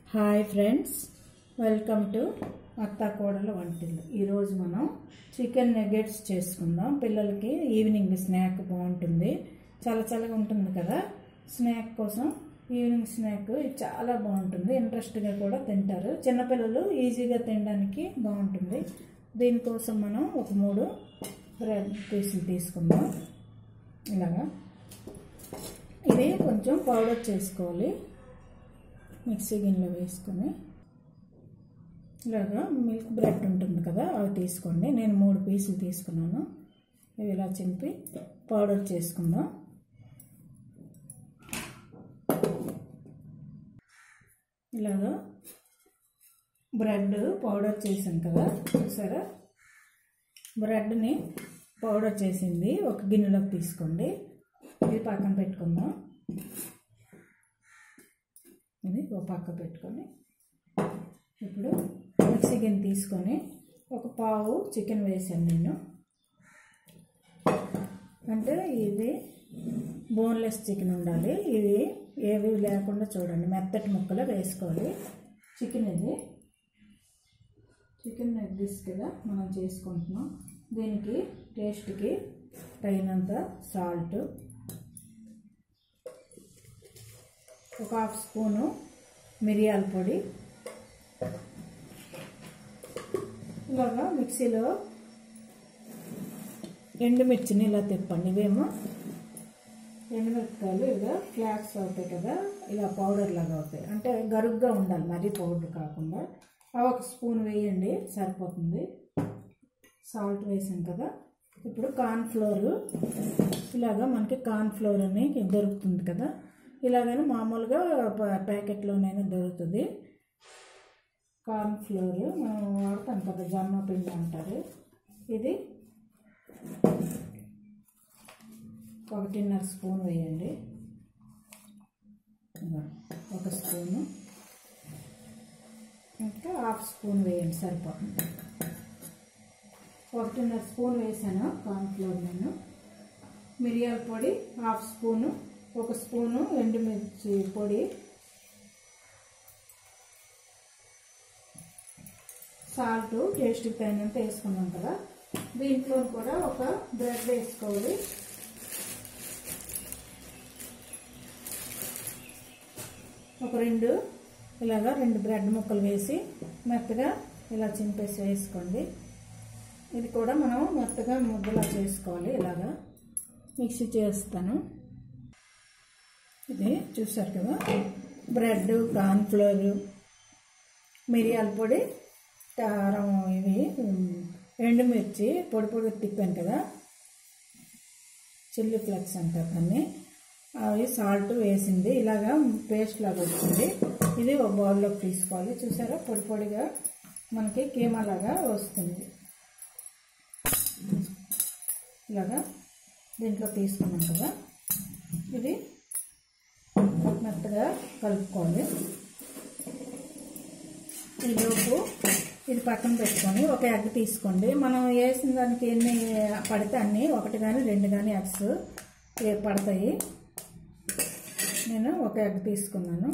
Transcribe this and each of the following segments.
hi friends welcome to అత్త కోడల వంటిల్లు ఈరోజు మనం చికెన్ నెగెట్స్ చేసుకుందాం పిల్లలకి ఈవినింగ్ స్నాక్ బాగుంటుంది చాలా చల్లగా ఉంటుంది కదా స్నాక్ కోసం ఈవినింగ్ స్నాక్ ఇది చాలా బాగుంటుంది ఇంట్రెస్ట్గా కూడా తింటారు చిన్నపిల్లలు ఈజీగా తినడానికి బాగుంటుంది దీనికోసం మనం ఒక మూడు బ్రెడ్ పీసులు తీసుకుందాం ఇలాగా ఇది కొంచెం పౌడర్ చేసుకోవాలి మిక్సీ గిన్నెలో వేసుకొని ఇలాగా మిల్క్ బ్రెడ్ ఉంటుంది కదా అవి తీసుకోండి నేను మూడు పీసులు తీసుకున్నాను ఇవి ఇలా చింపి పౌడర్ చేసుకుందాం ఇలాగా బ్రెడ్ పౌడర్ చేసాం కదా చూసారా బ్రెడ్ని పౌడర్ చేసింది ఒక గిన్నెలోకి తీసుకోండి ఇది పక్కన పెట్టుకుందాం ఇది ఒక పక్క పెట్టుకొని ఇప్పుడు మిక్సీ గిన్నె తీసుకొని ఒక పావు చికెన్ వేసాను నేను అంటే ఇది బోన్లెస్ చికెన్ ఉండాలి ఇది ఏవి లేకుండా చూడండి మెత్తటి ముక్కలు వేసుకోవాలి చికెన్ ఇది చికెన్ ఎగ్స్ కదా మనం చేసుకుంటున్నాం దీనికి టేస్ట్కి తగినంత సాల్ట్ ఒక హాఫ్ స్పూను మిరియాల పొడి ఇలాగా మిక్సీలో ఎండుమిర్చిని ఇలా తిప్పండి ఇవేమో ఎండుమిరపకాయలు ఇలా ఫ్లాట్స్ అవుతాయి కదా ఇలా పౌడర్ లాగా అవుతాయి అంటే గరుగ్గా ఉండాలి మరీ పౌడర్ కాకుండా అవి ఒక స్పూన్ వేయండి సరిపోతుంది సాల్ట్ వేసాం కదా ఇప్పుడు కార్న్ ఫ్లోర్ ఇలాగా మనకి కార్న్ ఫ్లోర్ అని దొరుకుతుంది కదా ఇలాగైనా మామూలుగా ప్యాకెట్లోనైనా దొరుకుతుంది కార్న్ ఫ్లోర్ మనం వాడతాం కదా జొన్న పిండి అంటారు ఇది ఒకటిన్నర స్పూన్ వేయండి ఒక స్పూను ఇంకా హాఫ్ స్పూన్ వేయండి సరిపోతుంది ఒకటిన్నర స్పూన్ వేసాను కార్న్ఫ్లోర్ నేను మిరియాల పొడి హాఫ్ స్పూను ఒక స్పూను ఎండుమిర్చి పొడి సాల్ట్ టేస్ట్కి తగినంత వేసుకున్నాం కదా దీంట్లో కూడా ఒక బ్రెడ్ వేసుకోవాలి ఒక రెండు ఇలాగా రెండు బ్రెడ్ ముక్కలు వేసి మెత్తగా ఇలా చింపేసి వేసుకోండి ఇది కూడా మనం మెత్తగా ముద్దలా చేసుకోవాలి ఇలాగా మిక్సీ చేస్తాను ఇది చూసారు కదా బ్రెడ్ కార్న్ఫ్లోర్ మిరియాల పొడి కారం ఇవి ఎండుమిర్చి పొడి పొడి తిప్పాను కదా చిల్లీ ఫ్లెక్స్ అంటారు దాన్ని అవి సాల్ట్ వేసింది ఇలాగా పేస్ట్ లాగా వచ్చింది ఇది ఒక బౌల్లోకి తీసుకోవాలి చూసారా పొడి పొడిగా మనకి కీమా లాగా వస్తుంది ఇలాగా దీంట్లో తీసుకున్నాం కదా ఇది మెత్తగా కలుపుకోవాలి ఈలోపు ఇది పక్కన పెట్టుకొని ఒక ఎగ్ తీసుకోండి మనం వేసిన దానికి ఎన్ని పడితే అన్ని ఒకటి కానీ రెండు కానీ ఎగ్స్ పడతాయి నేను ఒక ఎగ్ తీసుకున్నాను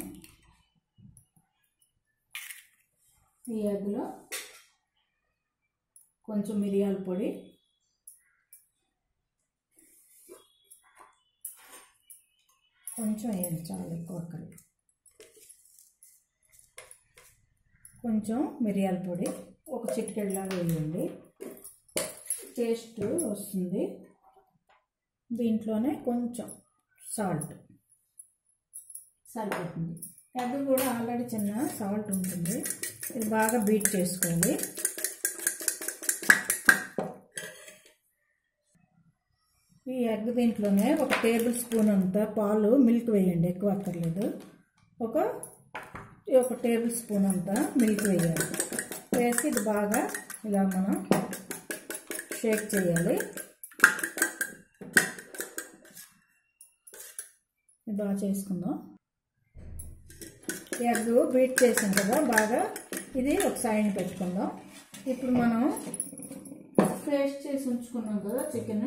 ఈ ఎగ్లో కొంచెం మిరియాల పొడి కొంచెం వేయండి చాలా ఎక్కువ అక్కడ కొంచెం మిరియాల పొడి ఒక చిటికెళ్ళలాగా వేయండి టేస్ట్ వస్తుంది దీంట్లోనే కొంచెం సాల్ట్ సరిపోతుంది ఎగ్ కూడా ఆల్రెడీ చిన్న సాల్ట్ ఉంటుంది ఇది బాగా బీట్ చేసుకోండి ఈ ఎగ్ దీంట్లోనే ఒక టేబుల్ స్పూన్ అంత పాలు మిల్క్ వేయండి ఎక్కువ అక్కర్లేదు ఒక ఒక టేబుల్ స్పూన్ అంతా మిల్క్ వేయాలి వేసి ఇది బాగా ఇలా మనం షేక్ చేయాలి ఇది బాగా చేసుకుందాం ఎగ్ బీట్ చేసాం కదా బాగా ఇది ఒక సైడ్ పెట్టుకుందాం ఇప్పుడు మనం పేస్ట్ చేసి ఉంచుకున్నాం కదా చికెన్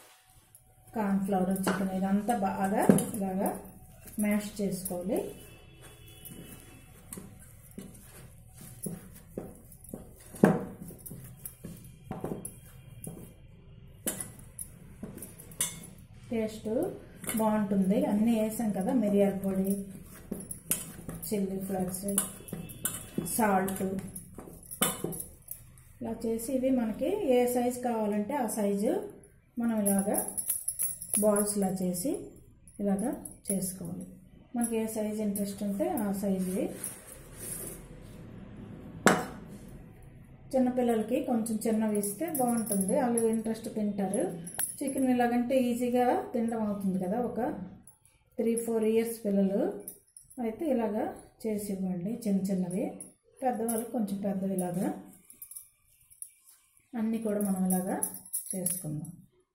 కార్న్ఫ్లవర్ చికెన్ ఇదంతా బాగా ఇలాగా మ్యాష్ చేసుకోవాలి టేస్ట్ బాగుంటుంది అన్నీ వేసాం కదా మిరియాల పొడి చిల్లీ ఫ్లేక్స్ సాల్ట్ ఇలా చేసి ఇవి మనకి ఏ సైజు కావాలంటే ఆ సైజు మనం ఇలాగా బాల్స్లా చేసి ఇలాగా చేసుకోవాలి మనకి ఏ సైజు ఇంట్రెస్ట్ ఉంటే ఆ సైజు చిన్నపిల్లలకి కొంచెం చిన్నవి ఇస్తే బాగుంటుంది వాళ్ళు ఇంట్రెస్ట్ తింటారు చికెన్ ఇలాగంటే ఈజీగా తినడం అవుతుంది కదా ఒక త్రీ ఫోర్ ఇయర్స్ పిల్లలు అయితే ఇలాగా చేసి ఇవ్వండి చిన్న చిన్నవి పెద్దవాళ్ళు కొంచెం పెద్దవి ఇలాగా అన్నీ కూడా మనం ఇలాగా చేసుకుందాం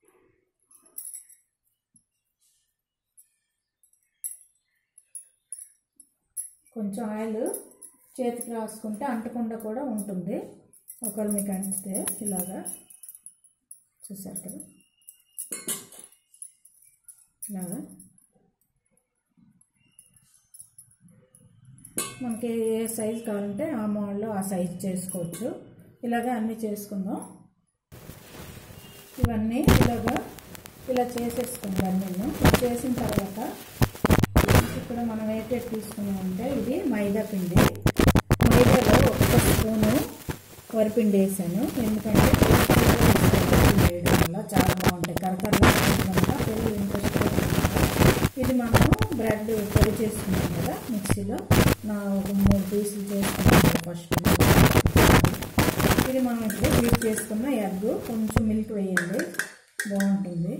కొంచెం ఆయిల్ చేతికి రాసుకుంటే అంటకుండా కూడా ఉంటుంది ఒకవేళ మీకు అంటితే ఇలాగా చూసారు కదా ఇలాగా మనకి ఏ సైజు కావాలంటే ఆ మోడల్లో ఆ సైజు చేసుకోవచ్చు ఇలాగా అన్నీ చేసుకుందాం ఇవన్నీ ఇలాగా ఇలా చేసేసుకుందాం అన్నీ చేసిన తర్వాత ఇక్కడ మనం ఏటేట్ తీసుకున్నామంటే ఇది మైదా పిండి మైదాలో ఒక్క స్పూను వరిపిండి వేసాను ఎందుకంటే వేయడం వల్ల చాలా బాగుంటాయి కరకరలా వల్ల పిల్లలు ఇంట్రెస్ట్గా ఇది మనము బ్రెడ్ పొడి చేసుకున్నాం కదా మిక్సీలో నా ఒక మూడు పీసులు చేసుకున్నాం ఫస్ట్ ఇది మనం ఇప్పుడు బీట్ చేసుకున్న ఎగ్ కొంచెం మిల్క్ వేయండి బాగుంటుంది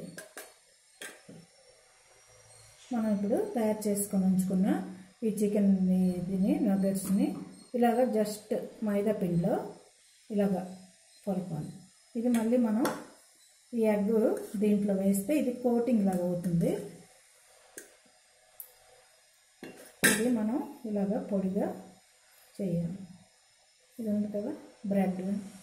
మనం ఇప్పుడు తయారు చేసుకొని ఉంచుకున్న ఈ చికెన్ దీని నగెట్స్ని ఇలాగ జస్ట్ మైదా పిండిలో ఇలాగ పొలపాలి ఇది మళ్ళీ మనం ఈ ఎగ్ దీంట్లో వేస్తే ఇది కోటింగ్ లాగా అవుతుంది ఇది మనం ఇలాగ పొడిగా చేయాలి ఇది ఉంది కదా బ్రెడ్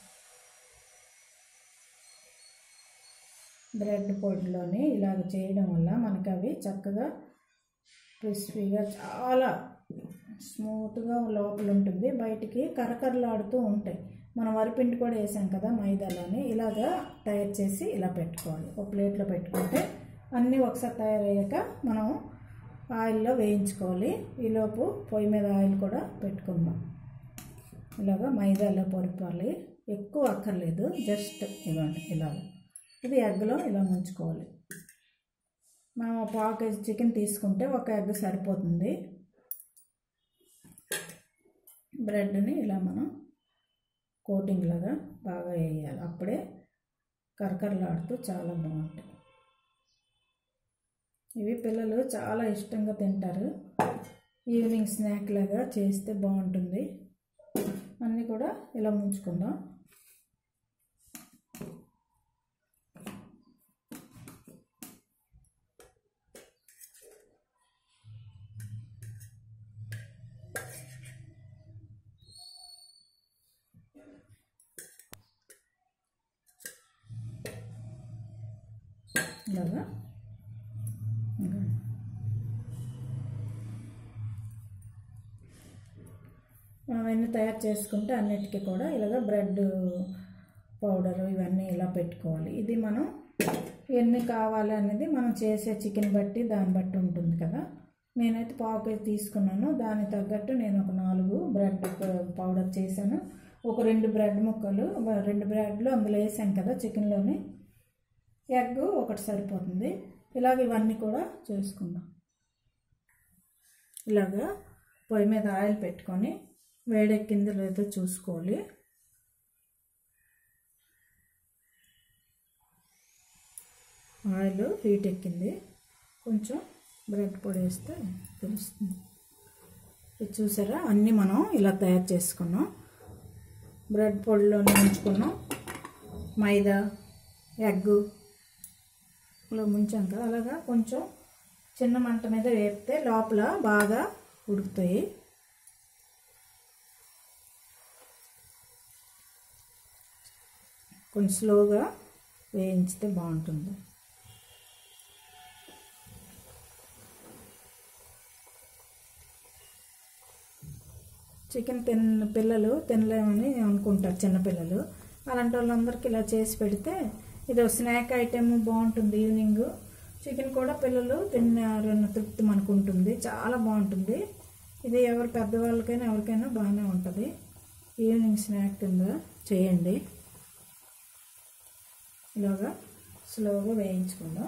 బ్రెడ్ పొడిలోని ఇలాగ చేయడం వల్ల మనకు అవి చక్కగా క్రిస్పీగా చాలా స్మూత్గా లోపల ఉంటుంది బయటికి కరకరలాడుతూ ఉంటాయి మనం వరిపిండి కూడా వేసాం కదా మైదాలోని ఇలాగా తయారు చేసి ఇలా పెట్టుకోవాలి ఒక ప్లేట్లో పెట్టుకుంటే అన్నీ ఒకసారి తయారయ్యాక మనం ఆయిల్లో వేయించుకోవాలి ఈలోపు పొయ్యి మీద ఆయిల్ కూడా పెట్టుకుందాం ఇలాగ మైదాలో పొరపాలి ఎక్కువ అక్కర్లేదు జస్ట్ ఇవ్వండి ఇలాగ ఇది ఎగ్లో ఇలా ముంచుకోవాలి మనం ఒక పావు కేజీ చికెన్ తీసుకుంటే ఒక ఎగ్ సరిపోతుంది బ్రెడ్ని ఇలా మనం కోటింగ్ లాగా బాగా వేయాలి అప్పుడే కరకరలాడుతూ చాలా బాగుంటాయి ఇవి పిల్లలు చాలా ఇష్టంగా తింటారు ఈవినింగ్ స్నాక్ లాగా చేస్తే బాగుంటుంది అన్నీ కూడా ఇలా ముంచుకుందాం ఇలాగా ఇంకా మనం అవన్నీ తయారు చేసుకుంటే అన్నిటికీ కూడా ఇలాగ బ్రెడ్ పౌడర్ ఇవన్నీ ఇలా పెట్టుకోవాలి ఇది మనం ఎన్ని కావాలి అనేది మనం చేసే చికెన్ బట్టి దాన్ని బట్టి ఉంటుంది కదా నేనైతే పావు కేజీ తీసుకున్నాను దానికి తగ్గట్టు నేను ఒక నాలుగు బ్రెడ్ పౌడర్ చేశాను ఒక రెండు బ్రెడ్ ముక్కలు రెండు బ్రెడ్లు అందులో వేసాను కదా చికెన్లోని ఎగ్ ఒకటి సరిపోతుంది ఇలాగ ఇవన్నీ కూడా చేసుకుందాం ఇలాగా పొయ్యి మీద ఆయిల్ పెట్టుకొని వేడెక్కిందో లేదో చూసుకోవాలి ఆయిల్ హీట్ ఎక్కింది కొంచెం బ్రెడ్ పొడి వేస్తే తెలుస్తుంది ఇది చూసారా అన్నీ మనం ఇలా తయారు చేసుకున్నాం బ్రెడ్ పొడిలోనే ఉంచుకున్నాం మైదా ఎగ్గు ఇలా ముంచాం కదా అలాగా కొంచెం చిన్న మంట మీద వేపితే లోపల బాగా ఉడుకుతాయి కొంచెం స్లోగా వేయించితే బాగుంటుంది చికెన్ తిన్న పిల్లలు తినలేమని అనుకుంటారు చిన్నపిల్లలు అలాంటి వాళ్ళందరికీ ఇలా చేసి పెడితే ఇది ఒక స్నాక్ ఐటెం బాగుంటుంది ఈవినింగ్ చికెన్ కూడా పిల్లలు తిన్నారన్న తృప్తి మనకు ఉంటుంది చాలా బాగుంటుంది ఇది ఎవరు పెద్దవాళ్ళకైనా ఎవరికైనా బాగానే ఉంటుంది ఈవినింగ్ స్నాక్ కింద చేయండి ఇలాగా స్లోగా వేయించుకుందాం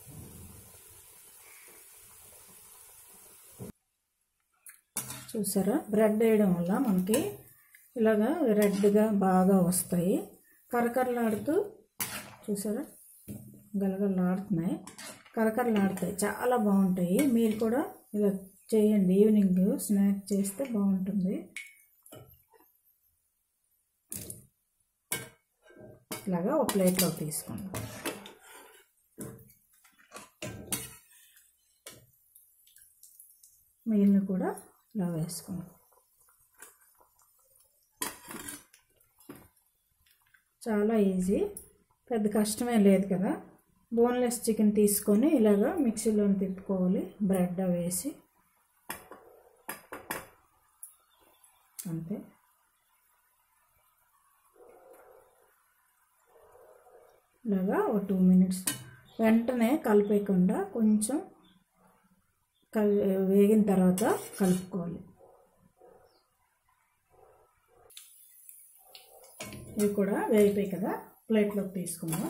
చూసారా బ్రెడ్ వేయడం వల్ల మనకి ఇలాగా రెడ్గా బాగా వస్తాయి కరకరలాడుతూ చూసారా గలగలలాడుతున్నాయి కరకరలాడుతాయి చాలా బాగుంటాయి మీరు కూడా ఇలా చేయండి ఈవినింగ్ స్నాక్ చేస్తే బాగుంటుంది ఇలాగా ఒక ప్లేట్లో తీసుకోండి మిగిలిన కూడా ఇలా వేసుకోండి చాలా ఈజీ పెద్ద కష్టమే లేదు కదా బోన్లెస్ చికెన్ తీసుకొని ఇలాగా మిక్సీలో తిప్పుకోవాలి బ్రెడ్ వేసి అంతే ఇలాగా ఒక టూ మినిట్స్ వెంటనే కలిపేయకుండా కొంచెం కల్ వేగిన తర్వాత కలుపుకోవాలి ఇవి కూడా వేగిపోయి కదా ప్లేట్లోకి తీసుకుందాం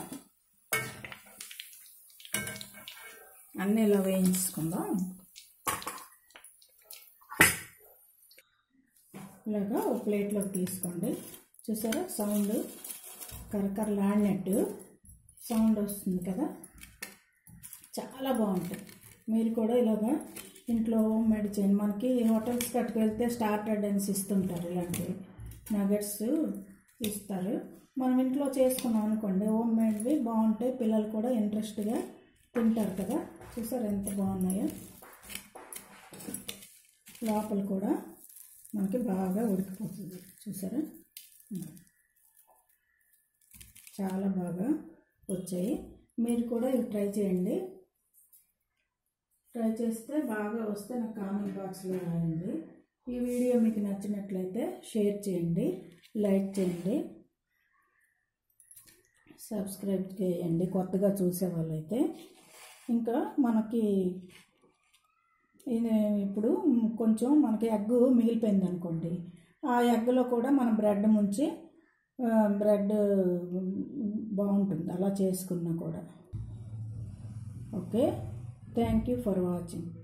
అన్నీ ఇలా వేయించుకుందాం ఇలాగా ఒక ప్లేట్లోకి తీసుకోండి చూసారా సౌండ్ కరకరలాడినట్టు సౌండ్ వస్తుంది కదా చాలా బాగుంటుంది మీరు కూడా ఇలాగా ఇంట్లో హోమ్ మేడ్ చేయండి మనకి హోటల్స్ కట్టుకు వెళ్తే స్టార్టర్ అనేసి ఇస్తుంటారు ఇలాంటివి నగెట్స్ ఇస్తారు మనం ఇంట్లో చేసుకున్నాం అనుకోండి హోమ్ మేడ్వి బాగుంటాయి పిల్లలు కూడా ఇంట్రెస్ట్గా తింటారు కదా చూసారు ఎంత బాగున్నాయో లోపల కూడా మనకి బాగా ఉడికిపోతుంది చూసారా చాలా బాగా వచ్చాయి మీరు కూడా ఇవి ట్రై చేయండి ట్రై చేస్తే బాగా వస్తే నాకు కామెంట్ బాక్స్లో రాయండి ఈ వీడియో మీకు నచ్చినట్లయితే షేర్ చేయండి లైక్ చేయండి సబ్స్క్రైబ్ చేయండి కొత్తగా చూసే వాళ్ళైతే ఇంకా మనకి ఇది ఇప్పుడు కొంచెం మనకి ఎగ్ మిగిలిపోయింది అనుకోండి ఆ ఎగ్లో కూడా మనం బ్రెడ్ ముంచి బ్రెడ్ బాగుంటుంది అలా చేసుకున్నా కూడా okay thank you for watching